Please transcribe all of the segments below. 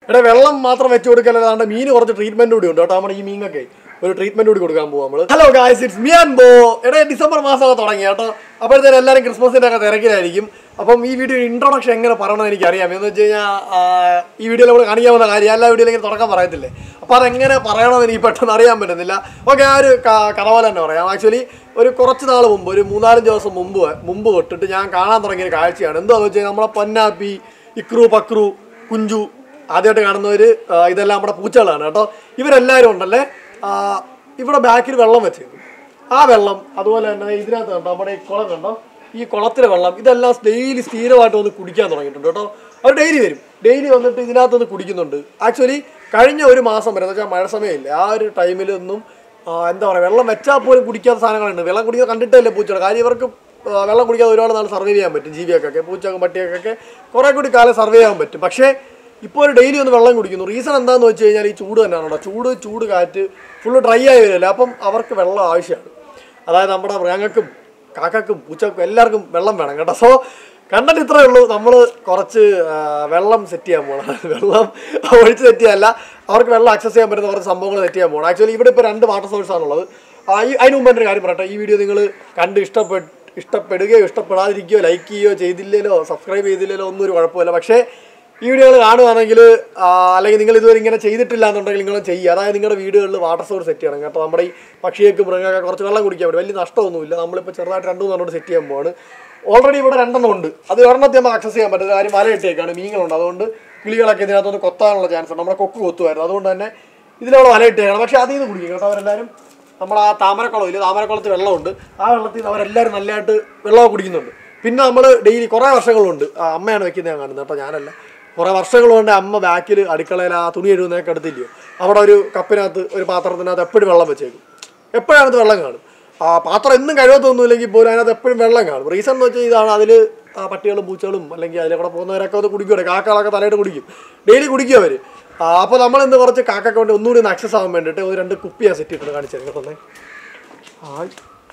എടാ വെള്ളം മാത്രം വെച്ച് കൊടുക്കല്ലാണ്ട് മീൻ കുറച്ച് ട്രീറ്റ്മെന്റ് കൂടി ഉണ്ട് കേട്ടോ നമ്മുടെ ഈ മീനൊക്കെ ഒരു ട്രീറ്റ്മെന്റ് കൂടി കൊടുക്കാൻ പോകും നമ്മള് ഹലോ ഗായ്സ് ഇറ്റ്സ് മിയാൻ ബോ എടാ ഡിസംബർ മാസമൊക്കെ തുടങ്ങി കേട്ടോ അപ്പോഴത്തേനും എല്ലാവരും ക്രിസ്മസിന്റെ ഒക്കെ തിരക്കിലായിരിക്കും അപ്പം ഈ വീഡിയോ ഇൻട്രൊഡക്ഷൻ എങ്ങനെ പറയണമെന്ന് എനിക്ക് അറിയാം എന്ന് വെച്ച് കഴിഞ്ഞാൽ ഈ വീഡിയോയിൽ നമ്മൾ കാണിക്കാൻ പോകുന്ന കാര്യം എല്ലാ വീഡിയോയിലും ഇങ്ങനെ തുടക്കം പറയത്തില്ലേ അപ്പോൾ അതെങ്ങനെ പറയണമെന്ന് എനിക്ക് പെട്ടെന്ന് അറിയാൻ പറ്റുന്നില്ല ഓക്കെ ആ ഒരു ക- കഥ പോലെ തന്നെ പറയാം ആക്ച്വലി ഒരു കുറച്ച് നാൾ മുമ്പ് ഒരു മൂന്നാലഞ്ച് ദിവസം മുമ്പ് മുമ്പ് തൊട്ടിട്ട് ഞാൻ കാണാൻ തുടങ്ങിയ ഒരു കാഴ്ചയാണ് എന്താണെന്ന് വെച്ച് കഴിഞ്ഞാൽ നമ്മളെ പൊന്നാപ്പി ഇക്രു പക്രു കുഞ്ചു ആദ്യമായിട്ട് കാണുന്നവർ ഇതെല്ലാം നമ്മുടെ പൂച്ചകളാണ് കേട്ടോ ഇവരെല്ലാവരും ഉണ്ടല്ലേ ആ, ഇവിടെ ബാക്കിൽ വെള്ളം വെച്ചേക്കും ആ വെള്ളം അതുപോലെ തന്നെ ഇതിനകത്ത് കണ്ടോ നമ്മുടെ ഈ കുളം കണ്ടോ ഈ കുളത്തിലെ വെള്ളം ഇതെല്ലാം ഡെയിലി സ്ഥിരമായിട്ട് വന്ന് കുടിക്കാൻ തുടങ്ങിയിട്ടുണ്ട് കേട്ടോ അവർ ഡെയിലി വരും ഡെയിലി വന്നിട്ട് ഇതിനകത്ത് നിന്ന് കുടിക്കുന്നുണ്ട് ആക്ച്വലി കഴിഞ്ഞ ഒരു മാസം വരെ എന്ന് വെച്ചാൽ മഴ സമയമില്ല ആ ഒരു ടൈമിലൊന്നും ആ, എന്താ പറയുക വെള്ളം വെച്ചാൽ പോലും കുടിക്കാത്ത സാധനങ്ങളുണ്ട് വെള്ളം കുടിക്കാൻ കണ്ടിട്ടല്ലേ പൂച്ചകൾ കാര്യം ഇവർക്ക് ആ, വെള്ളം കുടിക്കാതെ ഒരുപാട് നാൾ സർവൈവ് ചെയ്യാൻ പറ്റും ജീവികൾക്കൊക്കെ പൂച്ചക്കും പട്ടിയൊക്കെ കുറേ കൂടി കാലം സർവൈവ് ചെയ്യാൻ പറ്റും പക്ഷേ ഇപ്പോൾ ഒരു ഡെയിലി ഒന്ന് വെള്ളം കുടിക്കുന്നു റീസൺ എന്താണെന്ന് വെച്ച് കഴിഞ്ഞാൽ ഈ ചൂട് തന്നെയാണ് കേട്ടോ ചൂട് ചൂട് കാറ്റ് ഫുള്ള് ഡ്രൈ ആയി വരില്ല അപ്പം അവർക്ക് വെള്ളം ആവശ്യമാണ് അതായത് നമ്മുടെ മൃഗങ്ങൾക്കും കാക്കക്കും പൂച്ചക്കും എല്ലാവർക്കും വെള്ളം വേണം കേട്ടോ സോ കണ്ടിട്ട് ഇത്രയേ ഉള്ളൂ നമ്മൾ കുറച്ച് ആ, വെള്ളം സെറ്റ് ചെയ്യാൻ പോകണം വെള്ളം ഒഴിച്ച് സെറ്റ് ചെയ്യാനല്ല അവർക്ക് വെള്ളം ആക്സസ് ചെയ്യാൻ പറ്റുന്ന കുറച്ച് സംഭവങ്ങൾ സെറ്റ് ചെയ്യാൻ പോകണം ആക്ച്വലി ഇവിടെ ഇപ്പോൾ രണ്ട് വാട്ടർ സോഴ്സ് ആണുള്ളത് ആ, ഈ അതിന് മുമ്പ് എൻ്റെ ഒരു കാര്യം പറയട്ടെ ഈ വീഡിയോ നിങ്ങൾ കണ്ട് ഇഷ്ടപ്പെട്ട് ഇഷ്ടപ്പെടുകയോ ഇഷ്ടപ്പെടാതിരിക്കുകയോ ലൈക്ക് ചെയ്യുകയോ ചെയ്തില്ലല്ലോ സബ്സ്ക്രൈബ് ചെയ്തില്ലല്ലോ ഒന്നും ഒരു കുഴപ്പമില്ല പക്ഷേ ഈ വീഡിയോകൾ കാണുകയാണെങ്കിൽ ആ, അല്ലെങ്കിൽ നിങ്ങൾ ഇതുവരെ ഇങ്ങനെ ചെയ്തിട്ടില്ല എന്നുണ്ടെങ്കിൽ നിങ്ങൾ ചെയ്യുക അതായത് നിങ്ങളുടെ വീടുകളിൽ വാട്ടർ സോഴ്സ് സെറ്റ് ചെയ്യണം കേട്ടോ നമ്മുടെ ഈ പക്ഷിയൊക്കെ മൃഗമൊക്കെ കുറച്ച് വെള്ളം കുടിക്കാൻ പറ്റും വലിയ നഷ്ടമൊന്നുമില്ല നമ്മളിപ്പോൾ ചെറുതായിട്ട് രണ്ടു മൂന്നെണ്ണം സെറ്റ് ചെയ്യാൻ പോവാണ് ഓൾറെഡി ഇവിടെ രണ്ടെണ്ണം ഉണ്ട് അത് ഒരെണ്ണത്തിൽ നമുക്ക് ആക്സസ് ചെയ്യാൻ പറ്റുന്ന കാര്യം വല ഇട്ടേക്കാണ് മീനുകളുണ്ട് അതുകൊണ്ട് കിളികളൊക്കെ ഇതിനകത്തൊന്ന് കൊത്താനുള്ള ചാൻസ് ഉണ്ട് നമ്മുടെ കൊക്ക് കൊത്തുമായിരുന്നു അതുകൊണ്ട് തന്നെ ഇതിലവിടെ വല ഇട്ടേക്കണം പക്ഷേ അതിൽ നിന്ന് കുടിക്കും കേട്ടോ അവരെല്ലാവരും നമ്മൾ ആ താമരക്കുളം ഇല്ല താമരക്കുളത്ത് വെള്ളമുണ്ട് ആ വെള്ളത്തിൽ നിന്ന് അവരെല്ലാവരും നല്ലതായിട്ട് വെള്ളമൊക്കെ കുടിക്കുന്നുണ്ട് പിന്നെ നമ്മൾ ഡെയിലി കുറേ വർഷങ്ങളുണ്ട് ആ അമ്മയാണ് വെക്കുന്നത് ഞാൻ കാണുന്നത് കേട്ടോ ഞാനല്ല കുറേ വർഷങ്ങൾ കൊണ്ട് അമ്മ ബാക്കിൽ അടുക്കളയിൽ ആ തുണി എഴുതുന്നതൊക്കെ എടുത്തില്ലയോ അവിടെ ഒരു കപ്പിനകത്ത് ഒരു പാത്രത്തിനകത്ത് എപ്പോഴും വെള്ളം വെച്ചേക്കും എപ്പോഴും അതിനകത്ത് വെള്ളം കാണും ആ പാത്രം എന്നും കഴിവത്തൊന്നുമില്ലെങ്കിൽ പോലും അതിനകത്ത് എപ്പോഴും വെള്ളം കാണും റീസൺ എന്ന് വെച്ചാൽ ഇതാണ് അതിൽ പട്ടികളും പൂച്ചകളും അല്ലെങ്കിൽ അതിലെ കൂടെ പോകുന്നവരൊക്കെ അത് കുടിക്കും കാക്കകളൊക്കെ തലയിട്ട് കുടിക്കും ഡെയിലി കുടിക്കും അവർ അപ്പോൾ നമ്മൾ ഇന്ന് കുറച്ച് കാക്കൊക്കെ കൊണ്ട് ഒന്നുകൂടി ഒന്ന് ആക്സസ് ആവാൻ വേണ്ടിയിട്ട് ഒരു രണ്ട് കുപ്പിയാ സെറ്റ് ഇട്ടിട്ട് കാണിച്ചു തരാം തന്നെ ആ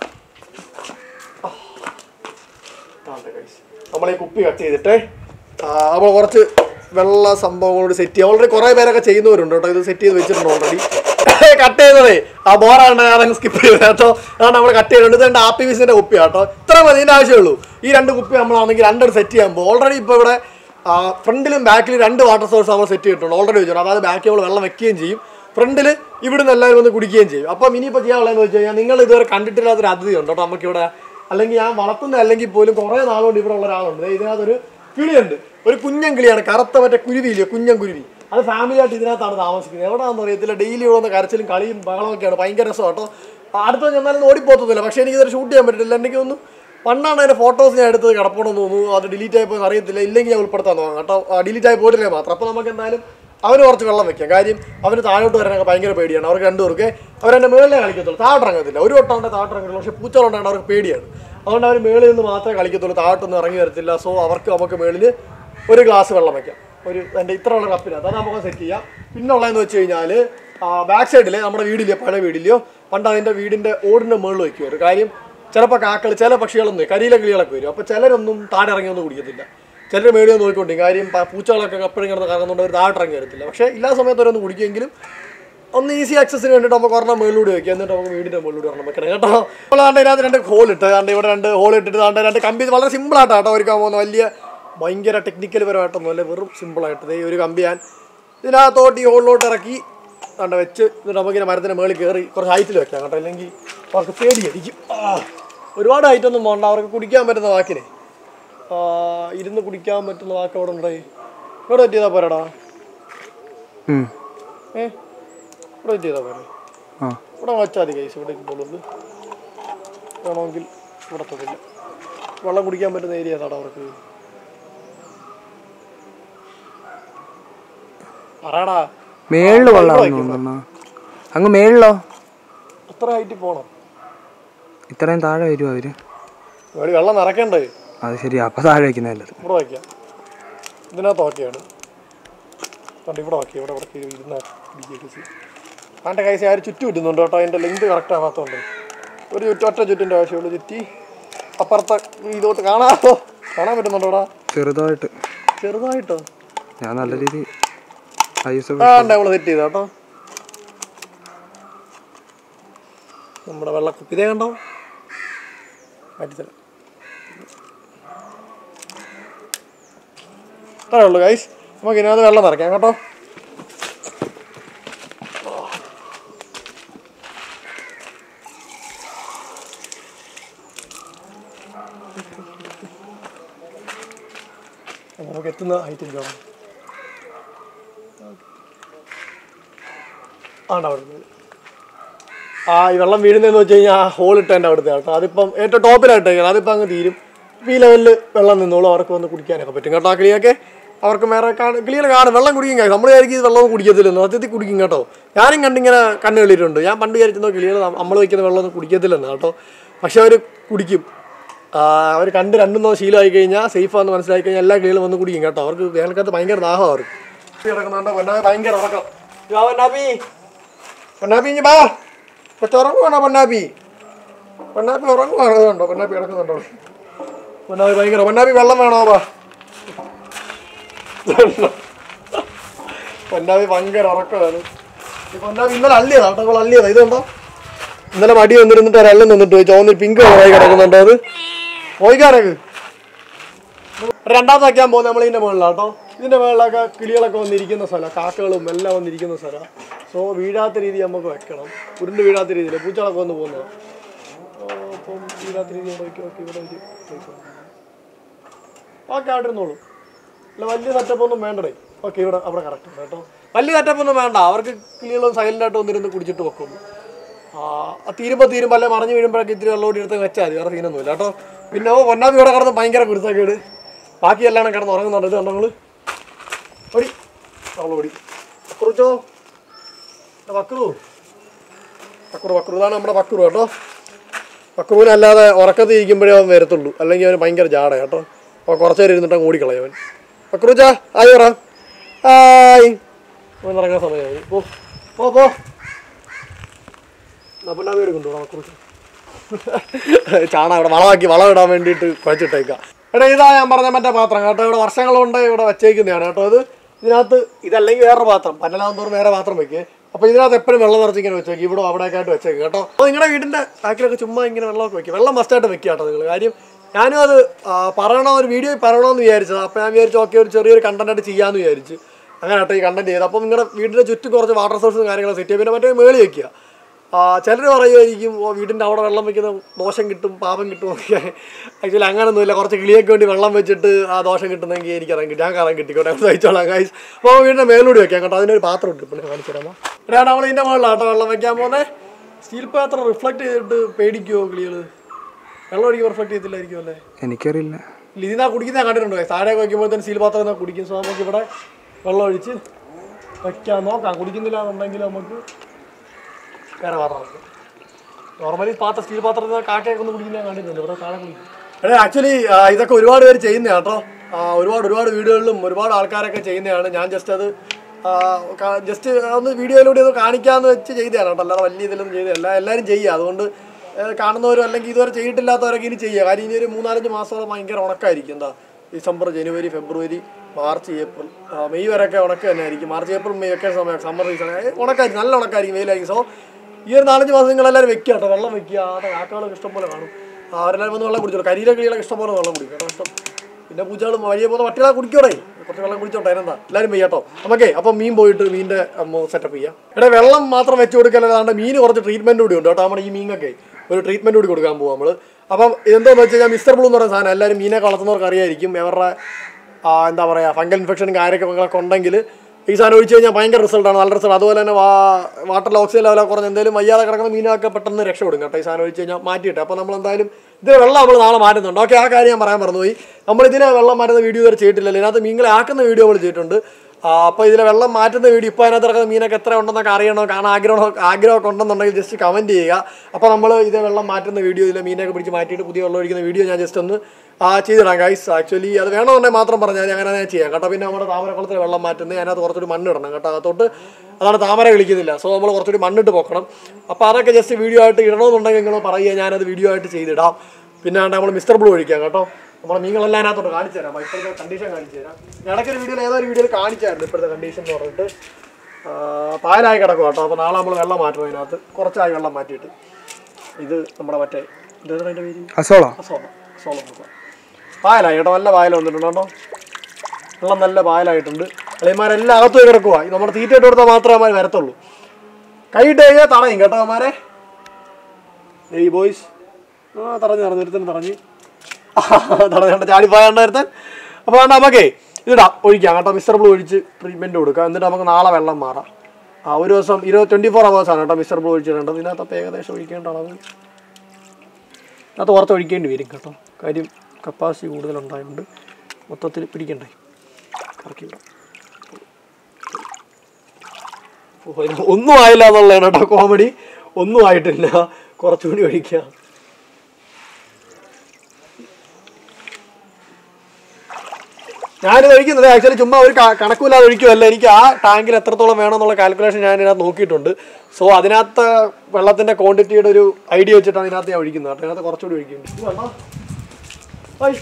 നമ്മൾ ഈ കുപ്പി കട്ട് ചെയ്തിട്ട് നമ്മൾ കുറച്ച് വെള്ള സംഭവങ്ങളോട് സെറ്റ് ചെയ്യാം ഓൾറെഡി കുറേ പേരൊക്കെ ചെയ്യുന്നവരുണ്ട് കേട്ടോ ഇത് സെറ്റ് ചെയ്ത് വെച്ചിട്ടുണ്ട് ഓൾറെഡി കട്ട് ചെയ്തതേ ആ ബോറാണ്ട് ഞാൻ സ്കിപ്പ് ചെയ്ത് കേട്ടോ അതാണ് നമ്മൾ കട്ട് ചെയ്തിട്ടുണ്ട് ഇത് രണ്ട് ആപ്പി വിസിന്റെ കുപ്പി കേട്ടോ ഇത്ര മതി ഇതിന്റെ ആവശ്യമുള്ളൂ ഈ രണ്ട് കുപ്പി നമ്മളാണെങ്കിൽ രണ്ടെണ്ണം സെറ്റ് ചെയ്യാൻ പോകും ഓൾറെഡി ഇപ്പോൾ ഇവിടെ ഫ്രണ്ടിലും ബാക്കിലും രണ്ട് വാട്ടർ സോഴ്സ് നമ്മൾ സെറ്റ് ചെയ്തിട്ടുണ്ട് ഓൾറെഡി വെച്ചിട്ടുണ്ട് അതായത് ബാക്കിൽ നമ്മൾ വെള്ളം വെക്കുകയും ചെയ്യും ഫ്രണ്ടിൽ ഇവിടുന്ന് എല്ലാവരും വന്ന് കുടിക്കുകയും ചെയ്യും അപ്പം ഇനിയിപ്പോൾ ചെയ്യാനുള്ളതെന്ന് വെച്ച് കഴിഞ്ഞാൽ നിങ്ങൾ ഇതുവരെ കണ്ടിട്ടില്ലാത്തൊരു അതിഥി ഉണ്ട് കേട്ടോ നമുക്കിവിടെ അല്ലെങ്കിൽ ഞാൻ വളർത്തുന്ന അല്ലെങ്കിൽ പോലും കുറേ നാളുകൊണ്ട് ഇവിടെ ഉള്ള ഒരാളുണ്ട് ദേ ഇതിനകത്തൊരു കിളിയുണ്ട് ഒരു കുഞ്ഞൻ കിളിയാണ് കറുത്ത മറ്റേ കുരുവിയില്ലേ കുഞ്ഞൻ കുരുവി അത് ഫാമിലി ആയിട്ട് ഇതിനകത്താണ് താമസിക്കുന്നത് എവിടെയാണെന്ന് അറിയത്തില്ല ഡെയിലി ഇവിടെ വന്ന് കരച്ചിലും കളിയും ബഹളമൊക്കെയാണ് ഭയങ്കര രസം കേട്ടോ അടുത്ത ചെന്നാലും ഓടിപ്പോത്തത്തില്ല പക്ഷേ എനിക്കിതൊരു ഷൂട്ട് ചെയ്യാൻ പറ്റില്ല എനിക്ക് ഒന്ന് പണ്ടാണ് അതിൻ്റെ ഫോട്ടോസ് ഞാൻ എടുത്തത് കിടപ്പണമെന്ന് തോന്നുന്നു അത് ഡിലീറ്റ് ആയി പോയെന്ന് അറിയത്തില്ല ഇല്ലെങ്കിൽ ഞാൻ ഉൾപ്പെടുത്താൻ തോന്നാം കേട്ടോ ഡിലീറ്റ് ആയി പോയിട്ടില്ലേ മാത്രം അപ്പോൾ നമുക്ക് എന്തായാലും അവന് കുറച്ച് വെള്ളം വെക്കാം കാര്യം അവന് താഴോട്ട് വരാനൊക്കെ ഭയങ്കര പേടിയാണ് അവർക്ക് രണ്ടുപേർക്ക് അവരെൻ്റെ മേളിലേ കളിക്കത്തുള്ളൂ താഴോട്ട് ഇറങ്ങത്തില്ല ഒരു വട്ടം ഉണ്ട് താഴോട്ട് ഇറങ്ങുള്ളൂ പക്ഷേ പൂച്ചകളുണ്ടാണ് അവർക്ക് പേടിയാണ് അതുകൊണ്ട് അവർ മേളിൽ നിന്ന് മാത്രമേ കളിക്കത്തുള്ളൂ താഴോട്ടൊന്നും ഇറങ്ങി വരത്തില്ല സോ അവർക്ക് നമുക്ക് മേളിൽ ഒരു ഗ്ലാസ് വെള്ളം വെക്കാം ഒരു എൻ്റെ ഇത്ര ഉള്ള കപ്പിനകത്ത് അത് നമുക്ക് സെറ്റ് ചെയ്യാം പിന്നെ ഉള്ളതെന്ന് വെച്ച് കഴിഞ്ഞാൽ ബാക്ക് സൈഡിൽ നമ്മുടെ വീടില്ലയോ പഴയ വീടില്ലയോ പണ്ട് അതിൻ്റെ വീടിൻ്റെ ഓടിൻ്റെ മുകളിൽ വയ്ക്കുമായിരുന്നു കാര്യം ചിലപ്പോൾ കാക്കൾ ചില പക്ഷികളൊന്നും കരിയില കിളികളൊക്കെ വരും അപ്പോൾ ചിലരൊന്നും താഴെ ഇറങ്ങി ഒന്നും കുടിക്കത്തില്ല ചിലർ മേടിയോ നോക്കിക്കൊണ്ടിരിക്കും കാര്യം പ- പൂച്ചകളൊക്കെ എപ്പോഴും കിടന്ന് കറങ്ങുന്നുണ്ട് അവർ താഴെ ഇറങ്ങി വരത്തില്ല പക്ഷേ എല്ലാ സമയത്തും അവരൊന്ന് കുടിക്കുമെങ്കിലും ഒന്ന് ഈസി ആക്സസിന് വേണ്ടിയിട്ട് നമുക്ക് ഒരെണ്ണം മുകളിലൂടെ വെക്കുക എന്നിട്ട് നമുക്ക് വീടിൻ്റെ മുകളിലൂടെ ഒരെണ്ണം വെക്കണം കേട്ടോ അപ്പോൾ ആണ്ട് ഇതിനകത്ത് രണ്ട് ഹോൾ ഇട്ട് ആണ്ട് ഇവിടെ രണ്ട് ഹോൾ ഇട്ടിട്ട് ആണ്ട് രണ്ട് കമ്പി വളരെ സിമ്പിളായിട്ടാണ് കേട്ടോ ഒരുക്കാൻ പോകുന്ന വലിയ ഭയങ്കര ടെക്നിക്കൽ പരമായിട്ടൊന്നും അല്ല വെറും സിമ്പിളായിട്ട് ദേ ഈ ഒരു കമ്പി ഞാൻ ഇതിനകത്തോട്ട് ഈ ഹോളിലോട്ട് ഇറക്കി കണ്ട വെച്ച് എന്നിട്ട് നമുക്കിങ്ങനെ മരത്തിൻ്റെ മുകളിൽ കയറി കുറച്ച് ഹൈറ്റിൽ വെക്കാം കേട്ടോ അല്ലെങ്കിൽ അവർക്ക് പേടിയായിരിക്കും ആ, ഒരുപാട് ഹൈറ്റൊന്നും പോകണ്ട അവർക്ക് കുടിക്കാൻ പറ്റുന്ന വാക്കിനെ ആ, ഇരുന്ന് കുടിക്കാൻ പറ്റുന്ന വാക്ക് അവിടെ ഉണ്ടായി ഇവിടെ സെറ്റ് ചെയ്താൽ പോരാടാ ഉം. ഏ ഇവിടെ സെറ്റ് ചെയ്താൽ പോരെ ആ ഇവിടെ വെച്ചാൽ മതി കൈസ് ഇവിടെ ഇതുള്ളത് വേണമെങ്കിൽ ഇവിടെ തൊടില്ല വെള്ളം കുടിക്കാൻ പറ്റുന്ന ഏരിയ ഏതാടാ അവർക്ക് പറയടാ മേളില് കൊള്ളാമെന്ന് തോന്നുന്നു അങ്ങ് മേളിലോ അത്ര ഹൈറ്റിൽ പോകണം ഇത്രയും താഴെ വരുമോ അവര് ഇവിടെ വെള്ളം നിറയ്ക്കണ്ടേ അത് ശരി അപ്പൊ താഴെ വയ്ക്കുന്ന ഇവിടെ വയ്ക്കാം ഇതിനകത്ത് ഓക്കെയാണ് കണ്ട് ഇവിടെ ഓക്കെ ഇവിടെ ഇവിടെ ഇരുന്ന അതിൻ്റെ കൈസ് ആര് ചുറ്റും ഇടുന്നുണ്ട് കേട്ടോ അതിൻ്റെ ലെങ്ത് കറക്റ്റ് ആവാത്തതുകൊണ്ട് ഒരു ചുറ്റും ഒറ്റ ചുറ്റിൻ്റെ ആവശ്യമുള്ളൂ ചുറ്റി അപ്പുറത്തെ ഇതോട്ട് കാണാമോ കാണാൻ പറ്റുന്നുണ്ടോടാ ചെറുതായിട്ട് ചെറുതായിട്ടോ ഞാൻ നല്ല രീതി ഐസ് ആ ഉണ്ട് നമ്മൾ സെറ്റ് ചെയ്ത കേട്ടോ നമ്മുടെ വെള്ളക്കുപ്പി ഇതേ കണ്ടോ മാറ്റിത്തരാം അത്രേ ഉള്ളൂ ഗൈസ് നമുക്ക് ഇതിനകത്ത് വെള്ളം നിറയ്ക്കാം കേട്ടോ നമുക്ക് എത്തുന്ന ഹൈറ്റ് വേണം ആണ്ട് അവിടെ നിന്ന്. ആ ഈ വെള്ളം വീഴുന്നതെന്ന് വെച്ച് കഴിഞ്ഞാൽ ആ ഹോൾ ഇട്ടതിൻ്റെ അവിടുത്തെ കേട്ടോ അതിപ്പം ഏറ്റവും ടോപ്പിലായിട്ട് അതിപ്പം അങ്ങ് തീരും ഈ ലെവലിൽ വെള്ളം നിന്നോളും അവർക്ക് വന്ന് കുടിക്കാനൊക്കെ പറ്റും കേട്ടോ ആ കിളിയൊക്കെ അവർക്ക് വേറെ കാണും കിളികൾ കാണും വെള്ളം കുടിക്കും കാര്യം നമ്മൾ വിചാരിക്കും ഇത് വെള്ളം കുടിക്കത്തില്ലെന്ന് സത്യത്തിൽ കുടിക്കും കേട്ടോ ഞാനും കണ്ടിങ്ങനെ കണ്ണ് കളിയിട്ടുണ്ട് ഞാൻ പണ്ട് വിചാരിച്ചെന്നോ കിളികൾ നമ്മൾ വയ്ക്കുന്ന വെള്ളം ഒന്നും കുടിക്കത്തില്ലെന്ന് കേട്ടോ പക്ഷെ അവർ കുടിക്കും അവർ കണ്ട് രണ്ടുന്നോ ശീലമായി കഴിഞ്ഞാൽ സേഫാന്ന് മനസ്സിലാക്കി കഴിഞ്ഞാൽ എല്ലാ കിളികളും വന്ന് കുടിക്കും കേട്ടോ അവർക്ക് വേനൽക്കാലത്ത് ഭയങ്കര ദാഹം അവർക്ക് കിടക്കുന്നുണ്ടോ പൊന്നാ ഭയങ്കര ഉറക്കം ഇതാ പൊന്നാപ്പി പൊന്നാപ്പി ഇഞ്ഞ് ബാ കൊച്ചു ഉറങ്ങുവാണോ പൊന്നാപ്പി പൊന്നാപ്പി ഉറങ്ങുവാണോ കണ്ടോ പൊന്നാപ്പി കിടക്കുന്നുണ്ടോ പൊന്നാപ്പി ഭയങ്കര പൊന്നാപ്പി വെള്ളം വേണോ ബാ പൊന്നാപ്പി ഭയങ്കര ഉറക്കമാണ് ഈ പൊന്നാപ്പി ഇന്നലെ അള്ളിയതാ കേട്ടോ അള്ളിയതാ ഇതുണ്ടോ ഇന്നലെ മടി വന്നിരുന്നിട്ട് ഒരള്ളം നിന്നിട്ട് പോയി ചോന്നിൽ പിങ്ക് കളറായി കിടക്കുന്നുണ്ടോ അത് പോയിക്കാരക്ക് രണ്ടാമത്തെ വയ്ക്കാൻ പോകുന്നത് നമ്മൾ ഇതിന്റെ മുകളിലാണ് കേട്ടോ ഇതിന്റെ മുകളിലൊക്കെ കിളികളൊക്കെ വന്നിരിക്കുന്ന സ്ഥലം കാക്കകളും എല്ലാം വന്നിരിക്കുന്ന സ്ഥലം സോ വീഴാത്ത രീതി നമുക്ക് വെക്കണം ഉരുണ്ട് വീഴാത്ത രീതിയിൽ പൂച്ചകളൊക്കെ വന്ന് പോകുന്നത് അപ്പം വീഴാത്ത രീതി ഇവിടെ വയ്ക്കും ഓക്കെ ഇവിടെ ഒരു ഓക്കെ അവിടെ ഇരുന്നോളൂ അല്ല വലിയ സെറ്റപ്പ് ഒന്നും വേണ്ടടേ ഓക്കെ ഇവിടെ അവിടെ കറക്റ്റ് ഉണ്ട് കേട്ടോ വലിയ സെറ്റപ്പ് ഒന്നും വേണ്ട അവർക്ക് കിളികളും സൈലന്റ് ആയിട്ട് വന്നിരുന്ന് കുടിച്ചിട്ട് വെക്കും ആ തീരുമ്പോൾ തീരുമ്പോൾ അല്ലെ മറിഞ്ഞ് വീഴുമ്പോഴൊക്കെ ഇത്തിരി വെള്ളം എടുത്ത് വെച്ചാൽ മതി വേറെ സീനൊന്നുമില്ല കേട്ടോ പിന്നെ ഓ പൊന്നാമി ഇവിടെ കിടന്ന് ഭയങ്കര കുരുത്തക്കേട് ബാക്കി എല്ലാം കിടന്ന് ഉറങ്ങുന്നുണ്ട് ഇത് കണ്ടോ നിങ്ങൾ ഓടി അവൾ ഓടി കുറിച്ചോ വക്രു വക്രു വക്രു ഇതാണ് നമ്മുടെ വക്രു കേട്ടോ വക്രുവിന് അല്ലാതെ ഉറക്കത്തിൽ ഇരിക്കുമ്പോഴേ അവൻ വരത്തുള്ളൂ അല്ലെങ്കിൽ അവന് ഭയങ്കര ജാട കേട്ടോ അപ്പോൾ കുറച്ച് നേരം ഇരുന്നിട്ട് അങ്ങ് ഓടിക്കളയും അവൻ വക്രുച്ചാ ആയി പറ ആയി അവൻ ഇറങ്ങാൻ സമയമായി പോ പോ പോ അപ്പം വീട് കൊണ്ടുപോകാം വക്രുച്ച ചാണ ഇവിടെ വളമാക്കി വളം ഇടാൻ വേണ്ടിയിട്ട് കുഴച്ചിട്ടേക്കാം എടാ ഇതാ ഞാൻ പറഞ്ഞ മറ്റേ പാത്രം കേട്ടോ ഇവിടെ വർഷങ്ങളുണ്ട് ഇവിടെ വെച്ചേക്കുന്നതാണ് കേട്ടോ ഇത് ഇതിനകത്ത് ഇതല്ലെങ്കിൽ വേറെ പാത്രം പന്നലാകും തോറും വേറെ പാത്രം വെക്കേ അപ്പോൾ ഇതിനകത്ത് എപ്പോഴും വെള്ളം നിറച്ച് ഇങ്ങനെ വെച്ചേക്കും ഇവിടെ അവിടെയൊക്കെ ആയിട്ട് വെച്ചേക്കും കേട്ടോ അപ്പോൾ നിങ്ങളുടെ വീടിൻ്റെ ബാക്കിലൊക്കെ ചുമ്മാ ഇങ്ങനെ വെള്ളമൊക്കെ വെക്കും വെള്ളം മസ്റ്റായിട്ട് വെക്കുക കേട്ടോ നിങ്ങൾ കാര്യം ഞാനും അത് ആ, പറയണോ ഒരു വീഡിയോ പറയണമെന്ന് വിചാരിച്ചത് അപ്പോൾ ഞാൻ വിചാരിച്ചു ഓക്കെ ഒരു ചെറിയൊരു കണ്ടന്റ് ആയിട്ട് ചെയ്യാമെന്ന് വിചാരിച്ചു അങ്ങനെ കേട്ടോ ഈ കണ്ടന്റ് ചെയ്ത് അപ്പം നിങ്ങളുടെ വീടിൻ്റെ ചുറ്റും കുറച്ച് വാട്ടർ സോഴ്സും കാര്യങ്ങളും സെറ്റ് ചെയ്യുക പിന്നെ മറ്റേ മേളി വെക്കുക ചിലർ പറയുമായിരിക്കും ഓ വീടിൻ്റെ അവിടെ വെള്ളം വെക്കുന്ന ദോഷം കിട്ടും പാപം കിട്ടും ഒക്കെ ആക്ച്വലി അങ്ങനൊന്നുമില്ല കുറച്ച് കിളിയൊക്കെ വേണ്ടി വെള്ളം വെച്ചിട്ട് ആ ദോഷം കിട്ടുന്നെങ്കിൽ എനിക്ക് അറിയാൻ കിട്ടി ഞാൻ കറാൻ കിട്ടിക്കോട്ടെ അത് കഴിച്ചോളാം ഗൈസ് അപ്പോൾ വീടിൻ്റെ മേലൂടി വെക്കാം കേട്ടോ അതിനൊരു പാത്രം ഉണ്ട് പിന്നെ കാണിച്ചു തരാമോ ഇടാണ് നമ്മൾ ഇതിൻ്റെ മുകളിലാട്ടോ വെള്ളം വെക്കാൻ പോകുന്നത് സ്റ്റീൽ പാത്രം റിഫ്ലക്ട് ചെയ്തിട്ട് പേടിക്കുമോ കിളികൾ വെള്ളം ഒഴിക്കും റിഫ്ലക്ട് ചെയ്തില്ലായിരിക്കും അല്ലേ എനിക്കറിയില്ല ഇല്ല ഇതിനാ കുടിക്കുന്ന കണ്ടിട്ടുണ്ടോ guys? താഴെ വയ്ക്കുമ്പോൾ തന്നെ സ്റ്റീൽ പാത്രം തന്നെ കുടിക്കും സോ നമുക്ക് ഇവിടെ വെള്ളം ഒഴിച്ച് വെക്കാൻ നോക്കാം കുടിക്കുന്നില്ല എന്നുണ്ടെങ്കിൽ നമുക്ക് വേറെ പാത്രം വെക്കാം നോർമലി പാത്രം സ്റ്റീൽ പാത്രത്തിൽ കാക്കയൊക്കെ ഒന്ന് കുടിക്കുന്ന ഞാൻ കണ്ടിട്ടുണ്ട് ഇവിടെ താഴെ കുടിക്കും എടേ ആക്ച്വലി ഇതൊക്കെ ഒരുപാട് പേര് ചെയ്യുന്നതാണ് കേട്ടോ ആ, ഒരുപാട് ഒരുപാട് വീഡിയോകളിലും ഒരുപാട് ആൾക്കാരൊക്കെ ചെയ്യുന്നതാണ് ഞാൻ ജസ്റ്റ് അത് ജസ്റ്റ് ഒന്ന് വീഡിയോയിലൂടെ ഒന്ന് കാണിക്കാമെന്ന് വെച്ച് ചെയ്തതാണ് കേട്ടോ അല്ലാതെ വലിയ ഇതിലൊന്നും ചെയ്തതല്ല എല്ലാവരും ചെയ്യുക അതുകൊണ്ട് ഏഹ് കാണുന്നവരും അല്ലെങ്കിൽ ഇതുവരെ ചെയ്തിട്ടില്ലാത്തവരൊക്കെ ഇനി ചെയ്യുക കാര്യം ഇനി ഒരു മൂന്നാലഞ്ച് മാസത്തോളം ഭയങ്കര ഉണക്കായിരിക്കും എന്താ ഡിസംബർ ജനുവരി ഫെബ്രുവരി മാർച്ച് ഏപ്രിൽ ആ, മെയ് വരെയൊക്കെ ഉണക്ക് തന്നെ ആയിരിക്കും മാർച്ച് ഏപ്രിൽ മെയ് ഒക്കെ സമയം സമ്മർ സീസൺ ഉണക്കായിരിക്കും നല്ല ഉണക്കായിരിക്കും വെയിലായിരിക്കും സോ ഈ ഒരു നാലഞ്ച് മാസം നിങ്ങളെല്ലാവരും വെക്കുക കേട്ടോ വെള്ളം വെക്കുക അത് കാക്കകളൊക്കെ ഇഷ്ടംപോലെ കാണും ആ, അവരെല്ലാവരും വന്ന് വെള്ളം കുടിച്ചോളൂ കരിയിലെ കിളികളൊക്കെ ഇഷ്ടംപോലെ വെള്ളം കുടിക്കും കേട്ടോ ഇഷ്ടം പിന്നെ പൂച്ചകളും വഴിയെ പോകുന്ന പട്ടികളെ കുടിക്കോടെ കുറച്ച് വെള്ളം കുടിച്ചോട്ടെ അതിനെന്താ എല്ലാവരും ചെയ്യാട്ടോ ഓക്കെ അപ്പം മീൻ പോയിട്ട് മീനിന്റെ സെറ്റപ്പ് ചെയ്യാം ഇവിടെ വെള്ളം മാത്രം വെച്ച് കൊടുക്കല്ലാണ്ട് മീൻ കുറച്ച് ട്രീറ്റ്മെന്റ് കൂടി ഉണ്ട് കേട്ടോ നമ്മുടെ ഈ മീനൊക്കെ ഒരു ട്രീറ്റ്മെന്റ് കൂടി കൊടുക്കാൻ പോകും നമ്മൾ അപ്പം ഇതെന്താന്ന് വെച്ച് കഴിഞ്ഞാൽ മിസ്റ്റർ ബ്ലൂ എന്ന് പറയുന്ന സാധനം എല്ലാവരും മീനെ വളർത്തുന്നവർക്ക് അറിയായിരിക്കും അവരുടെ ആ, എന്താ പറയുക ഫംഗൽ ഇൻഫെക്ഷനും കാര്യങ്ങളൊക്കെ ഉണ്ടെങ്കിൽ ഈ സാധനം ഒഴിച്ച് കഴിഞ്ഞാൽ ഭയങ്കര റിസൾട്ടാണ് നല്ല റിസൾട്ട് അതുപോലെ തന്നെ വാ വാട്ടറിൽ ഓക്സിജൻ ലെവലൊക്കെ കുറഞ്ഞ് എന്തെങ്കിലും വയ്യാതെ കിടക്കുന്ന മീനൊക്കെ പെട്ടെന്ന് രക്ഷപ്പെടും കേട്ടോ ഈ സാധനം ഒഴിച്ച് കഴിഞ്ഞാൽ മാറ്റിയിട്ട് അപ്പോൾ നമ്മൾ എന്തായാലും ഇത് വെള്ളം നമ്മൾ നാളെ മാറ്റുന്നുണ്ട് ഓക്കെ ആ കാര്യം ഞാൻ പറയാൻ മറന്നുപോയി നമ്മൾ ഇതിനെ വെള്ളം മാറ്റുന്ന വീഡിയോ ഇതുവരെ ചെയ്തിട്ടില്ലല്ലോ ഇതിനകത്ത് മീനുകളെ ആക്കുന്ന വീഡിയോ നമ്മൾ ചെയ്തിട്ടുണ്ട് അപ്പോൾ ഇതിലെ വെള്ളം മാറ്റുന്ന വീഡിയോ ഇപ്പോൾ അതിനകത്ത് കിടക്കുന്ന മീനൊക്കെ എത്ര ഉണ്ടെന്നൊക്കെ അറിയണോ കാണാൻ ആഗ്രഹമോ ആഗ്രഹമൊക്കെ ഉണ്ടെന്നുണ്ടെങ്കിൽ ജസ്റ്റ് കമൻറ്റ് ചെയ്യുക അപ്പോൾ നമ്മൾ ഇത് വെള്ളം മാറ്റുന്ന വീഡിയോ ഇതിലെ മീനൊക്കെ പിടിച്ച് മാറ്റിയിട്ട് പുതിയ വെള്ളം ഒഴിക്കുന്ന വീഡിയോ ഞാൻ ജസ്റ്റ് ഒന്ന് ആ ചെയ്തിടാം ഗൈസ് ആക്ച്വലി അത് വേണമെന്നുണ്ടെങ്കിൽ മാത്രം പറഞ്ഞാൽ അങ്ങനെ ഞാൻ ചെയ്യാം കേട്ടോ പിന്നെ നമ്മുടെ താമരക്കുളത്തിൽ വെള്ളം മാറ്റുന്നത് അതിനകത്ത് കുറച്ചുകൂടി മണ്ണ് ഇടണം കേട്ടോ അകത്തോട്ട് അതാണ് താമര വിളിക്കുന്നില്ല സോ നമ്മൾ കുറച്ചുകൂടി മണ്ണിട്ട് പോക്കണം അപ്പോൾ അതൊക്കെ ജസ്റ്റ് വീഡിയോ ആയിട്ട് ഇടണമെന്നുണ്ടെങ്കിൽ നിങ്ങൾ പറയുക ഞാനത് വീഡിയോ ആയിട്ട് ചെയ്തിടാം പിന്നെ നമ്മൾ മിസ്റ്റർ ബ്ലൂ ഒഴിക്കാം കേട്ടോ നമ്മളെ മീനുകളെല്ലാം അതിനകത്തോട്ട് കാണിച്ചു തരാം അപ്പോൾ ഇപ്പോഴത്തെ കണ്ടീഷൻ കാണിച്ചു തരാം ഞാൻ ഇടയ്ക്കൊരു വീഡിയോയിൽ ഏതോ ഒരു വീഡിയോയിൽ കാണിച്ചായിരുന്നു ഇപ്പോഴത്തെ കണ്ടീഷൻ എന്ന് പറഞ്ഞിട്ട് ആ, പാലായി കിടക്കും കേട്ടോ അപ്പോൾ നാളെ നമ്മൾ വെള്ളം മാറ്റണം അതിനകത്ത് കുറച്ചായി വെള്ളം മാറ്റിയിട്ട് ഇത് നമ്മുടെ മറ്റേ ഇതേതാണ് അതിൻ്റെ പേര് അസോള സോളം സോളം നോക്കാം പായലായി കേട്ടോ നല്ല പായൽ വന്നിട്ടുണ്ട് കേട്ടോ വെള്ളം നല്ല പായലായിട്ടുണ്ട് അളിയന്മാരെല്ലാം അകത്ത് പോയി കിടക്കുക നമ്മുടെ തീറ്റ ഇട്ട് കൊടുത്താൽ മാത്രമേ അവന്മാർ വരത്തുള്ളൂ കൈയിട്ട് കഴിഞ്ഞാൽ തടയും കേട്ടോ അവന്മാരെ ഏയ് ബോയ്സ് ആ തടഞ്ഞു തടഞ്ഞു ഒരുത്തൻ തടഞ്ഞ് തടഞ്ഞ ചാടിപ്പോയാണ്ട് ഒരുത്തൻ അപ്പോൾ വേണ്ട നമുക്കേ ഇതിടാം ഒഴിക്കാം കേട്ടോ മിസ്റ്റർ ബ്ലൂ ഒഴിച്ച് ട്രീറ്റ്മെൻറ്റ് കൊടുക്കാം എന്നിട്ട് നമുക്ക് നാളെ വെള്ളം മാറാം ആ ഒരു ദിവസം ഇരുപത് ട്വൻറ്റി ഫോർ അവേഴ്സാണ് കേട്ടോ മിസ്റ്റർ ബ്ലൂ ഒഴിച്ചിടേണ്ടത് ഇതിനകത്ത് അപ്പോൾ ഏകദേശം ഒഴിക്കേണ്ട അളവ് അതിനകത്ത് പുറത്ത് ഒഴിക്കേണ്ടി വരും കേട്ടോ കാര്യം കപ്പാസിറ്റി കൂടുതലുണ്ടായതുകൊണ്ട് മൊത്തത്തിൽ പിടിക്കണ്ടേ കറക്കി വിടാം ഓ, ഇത് ഒന്നും ആയില്ല എന്നുള്ളതാണ് കേട്ടോ കോമഡി ഒന്നും ആയിട്ടില്ല കുറച്ചുകൂടി ഒഴിക്കാം ഞാനിത് ഒഴിക്കുന്നത് ആക്ച്വലി ചുമ്മാ ഒരു ക- കണക്കുമില്ലാതെ ഒഴിക്കുമല്ല എനിക്ക് ആ ടാങ്കിൽ എത്രത്തോളം വേണമെന്നുള്ള കാൽക്കുലേഷൻ ഞാൻ ഇതിനകത്ത് നോക്കിയിട്ടുണ്ട് സോ അതിനകത്ത് വെള്ളത്തിന്റെ ക്വാണ്ടിറ്റിയുടെ ഒരു ഐഡിയ വെച്ചിട്ടാണ് ഇതിനകത്ത് ഞാൻ ഒഴിക്കുന്നത് കേട്ടോ ഇതിനകത്ത് കുറച്ചുകൂടി ഒഴിക്കുന്നുണ്ട് ഇത് വേണോ? ഓയ്.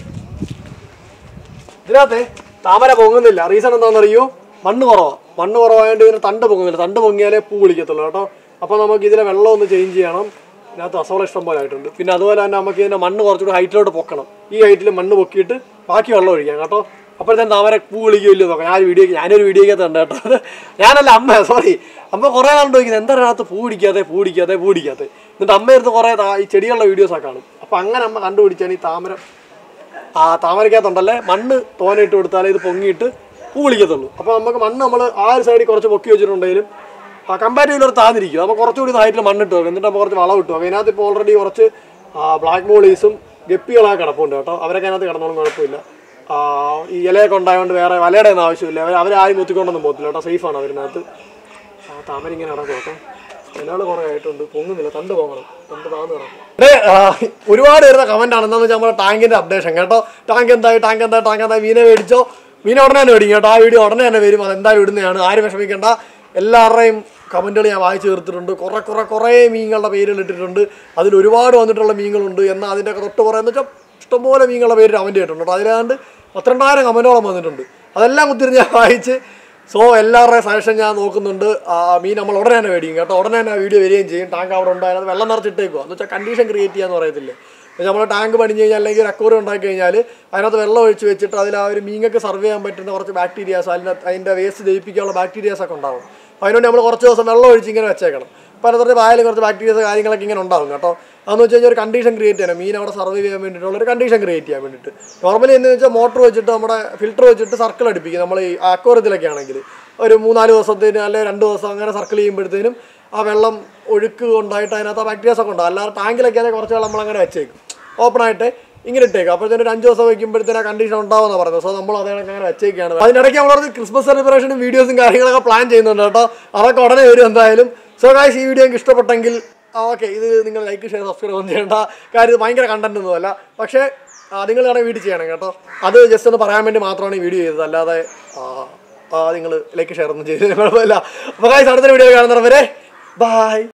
ഇതിനകത്തെ താമര പൊങ്ങുന്നില്ല റീസൺ എന്താണെന്നറിയോ മണ്ണ് കുറവാണ് മണ്ണ് കുറവായതുകൊണ്ട് ഇതിന് തണ്ട് പൊങ്ങുന്നില്ല തണ്ട് പൊങ്ങിയാലേ പൂ വിളിക്കത്തുള്ളൂ കേട്ടോ അപ്പോൾ നമുക്ക് ഇതിലെ വെള്ളം ഒന്ന് ചേഞ്ച് ചെയ്യണം ഇതിനകത്ത് അസോള ഇഷ്ടം പോലെ ആയിട്ടുണ്ട് പിന്നെ അതുപോലെ തന്നെ നമുക്ക് ഇതിൻ്റെ മണ്ണ് കുറച്ചുകൂടി ഹൈറ്റിലോട്ട് പൊക്കണം ഈ ഹൈറ്റിൽ മണ്ണ് പൊക്കിയിട്ട് ബാക്കി വെള്ളം ഒഴിക്കാം കേട്ടോ അപ്പോഴത്തേന് താമര പൂ വിളിക്കുമല്ലോ നോക്കാം ഞാൻ വീഡിയോ ഞാനൊരു വീഡിയോക്കകത്ത് ഉണ്ട് കേട്ടോ അത് ഞാനല്ല അമ്മ സോറി അമ്മ കുറേ നാളുണ്ട് ചോദിക്കുന്നത് എന്താ അതിനകത്ത് പൂ പിടിക്കാതെ പൂ പിടിക്കാതെ പൂ പിടിക്കാതെ എന്നിട്ട് അമ്മ ഇരുന്ന് കുറേ താ- ഈ ചെടികളുടെ വീഡിയോസൊക്കെ കാണും അപ്പോൾ അങ്ങനെ അമ്മ കണ്ടുപിടിച്ചാണ് ഈ താമര ആ താമരക്കകത്തുണ്ടല്ലേ മണ്ണ് തോനെ ഇട്ട് കൊടുത്താലേ ഇത് പൊങ്ങിയിട്ട് പൂ വിളിക്കത്തുള്ളൂ അപ്പോൾ നമുക്ക് മണ്ണ് നമ്മൾ ആ ഒരു സൈഡിൽ കുറച്ച് പൊക്കി വെച്ചിട്ടുണ്ടെങ്കിലും ആ കമ്പാരിറ്റീവ്ലി ഒരു താന്നിരിക്കും അപ്പോൾ കുറച്ചുകൂടി ഹൈറ്റിൽ മണ്ണ് വെക്കും എന്നിട്ട് നമ്മൾ കുറച്ച് വളം ഇട്ടു വെക്കും അതിനകത്ത് ഇപ്പോൾ ഓൾറെഡി കുറച്ച് ബ്ലാക്ക് മോളീസും ഗപ്പികളൊക്കെ കിടപ്പുണ്ട് കേട്ടോ അവരൊക്കെ അതിനകത്ത് കിടന്നോളും കുഴപ്പമില്ല ആ, ഈ ഇലയൊക്കെ ഉണ്ടായതുകൊണ്ട് വേറെ വലയുടെ ഒന്നും ആവശ്യമില്ല അവർ അവരാരും മുത്തിക്കൊണ്ടൊന്നും പോകത്തില്ല കേട്ടോ സേഫാണ് അവരിനകത്ത് ആ താമര ഇങ്ങനെ നടക്കും കേട്ടോ ഇലകൾ കുറേ ആയിട്ടുണ്ട് പൊങ്ങുന്നില്ല തണ്ട് പോകണം തണ്ട് താന്ന് കിടക്കും ഒരുപാട് വരുന്ന കമന്റ് ആണ് എന്താണെന്ന് വെച്ചാൽ നമ്മുടെ ടാങ്കിന്റെ അപ്ഡേഷൻ കേട്ടോ ടാങ്ക് എന്തായി ടാങ്ക് എന്തായി ടാങ്ക് എന്തായി മീനെ മേടിച്ചോ മീനെ ഉടനെ തന്നെ മേടിക്കും കേട്ടോ ആ വീഡിയോ ഉടനെ തന്നെ വരും അത് എന്തായാലും ഇടുന്നതാണ് ആരും വിഷമിക്കേണ്ട എല്ലാവരുടെയും കമന്റുകൾ ഞാൻ വായിച്ചു തീർത്തിട്ടുണ്ട് കുറെ കുറെ കുറേ മീനുകളുടെ പേരുകൾ ഇട്ടിട്ടുണ്ട് അതിൽ ഒരുപാട് വന്നിട്ടുള്ള മീനുകളുണ്ട് എന്നാൽ അതിൻ്റെയൊക്കെ തൊട്ട് കുറേ എന്ന് വെച്ചാൽ ഇഷ്ടംപോലെ മീനുകളുടെ പേര് കമന്റ് ചെയ്തിട്ടുണ്ട് കേട്ടോ അതിലാണ്ട് പന്ത്രണ്ടായിരം കമന്റോളം വന്നിട്ടുണ്ട് അതെല്ലാം കുത്തിരി ഞാൻ വായിച്ച് സോ എല്ലാവരുടെയും സജഷൻ ഞാൻ നോക്കുന്നുണ്ട് ആ മീൻ നമ്മൾ ഉടനെ തന്നെ മേടിക്കും കേട്ടോ ഉടനെ തന്നെ വീഡിയോ വരികയും ചെയ്യും ടാങ്ക് അവിടെ ഉണ്ടായത് വെള്ളം നിറച്ചിട്ടേക്കുക എന്ന് വെച്ചാൽ കണ്ടീഷൻ ക്രിയേറ്റ് ചെയ്യാന്ന് പറയത്തില്ലേ നമ്മൾ ടാങ്ക് പണിഞ്ഞ് കഴിഞ്ഞാൽ അല്ലെങ്കിൽ ഒരു അക്വറി ഉണ്ടാക്കി കഴിഞ്ഞാൽ അതിനകത്ത് വെള്ളം ഒഴിച്ച് വെച്ചിട്ട് അതിൽ ആ ഒരു മീങ്ങൾക്ക് സർവ് ചെയ്യാൻ പറ്റുന്ന കുറച്ച് ബാക്ടീരിയാസ് അതിനകത്ത് അതിൻ്റെ വേസ്റ്റ് ദഹിപ്പിക്കാനുള്ള ബാക്ടീരിയാസ് ഒക്കെ ഉണ്ടാവും അപ്പോൾ അതിനുവേണ്ടി നമ്മൾ കുറച്ച് ദിവസം വെള്ളം ഒഴിച്ച് ഇങ്ങനെ വെച്ചേക്കണം അപ്പോൾ അതിനകത്ത് വായിൽ കുറച്ച് ബാക്ടീരിയസ് കാര്യങ്ങളൊക്കെ ഇങ്ങനെ ഉണ്ടാവും കേട്ടോ അതെന്ന് വെച്ച് കഴിഞ്ഞാൽ ഒരു കണ്ടീഷൻ ക്രിയേറ്റ് ചെയ്യണം മീൻ അവിടെ സർവൈവ് ചെയ്യാൻ വേണ്ടിയിട്ടുള്ള ഒരു കണ്ടീഷൻ ക്രിയേറ്റ് ചെയ്യാൻ വേണ്ടിയിട്ട് നോർമലി എന്ന് വെച്ചാൽ മോട്ടർ വെച്ചിട്ട് നമ്മുടെ ഫിൽറ്റർ വെച്ചിട്ട് സർക്കിൾ അടിപ്പിക്കും നമ്മൾ ഈ അക്വറത്തിലൊക്കെ ആണെങ്കിൽ ഒരു മൂന്നാല് ദിവസത്തിന് അല്ലെങ്കിൽ രണ്ട് ദിവസം അങ്ങനെ സർക്കിൾ ചെയ്യുമ്പോഴത്തേനും ആ വെള്ളം ഒഴുക്ക് ഉണ്ടായിട്ട് അതിനകത്ത് ബാക്ടീരിയാസ് ഒക്കെ ഉണ്ടാവും അല്ലാതെ ടാങ്കിലൊക്കെ ആണെങ്കിൽ കുറച്ച് വെള്ളം നമ്മൾ അങ്ങനെ വെച്ചേക്കും ഓപ്പൺ ആയിട്ട് ഇങ്ങനെ ഇട്ടേക്കും അപ്പോഴത്തേനും ഒരു അഞ്ച് ദിവസം വയ്ക്കുമ്പോഴത്തേനും ആ കണ്ടീഷൻ ഉണ്ടാവുമെന്ന് പറയുന്നത് സോ നമ്മൾ അതേ അങ്ങനെ വെച്ചേക്കാണ് അതിനിടയ്ക്ക് നമ്മളത് ക്രിസ്മസ് സെലിബ്രേഷനും വീഡിയോസും കാര്യങ്ങളൊക്കെ പ്ലാൻ ചെയ്യുന്നുണ്ട് കേട്ടോ അതൊക്കെ ഉടനെ വരും എന്തായാലും സോ ഗായ്സ് ഈ വീഡിയോ എനിക്ക് ഇഷ്ടപ്പെട്ടെങ്കിൽ ഓക്കെ ഇത് നിങ്ങൾ ലൈക്ക് ഷെയർ സബ്സ്ക്രൈബ് ഒന്നും ചെയ്യേണ്ട കാര്യം ഇത് ഭയങ്കര കണ്ടന്റ് ഒന്നുമല്ല പക്ഷേ നിങ്ങൾ വേണമെങ്കിൽ വീഡിയോ ചെയ്യണം കേട്ടോ അത് ജസ്റ്റ് ഒന്ന് പറയാൻ വേണ്ടി മാത്രമാണ് ഈ വീഡിയോ ചെയ്തത് അല്ലാതെ നിങ്ങൾ ലൈക്ക് ഷെയർ ഒന്നും ചെയ്തതിന് കുഴപ്പമില്ല അപ്പോൾ ഗായ്സ് അടുത്തൊരു വീഡിയോ കാണുന്നവരെ ബൈ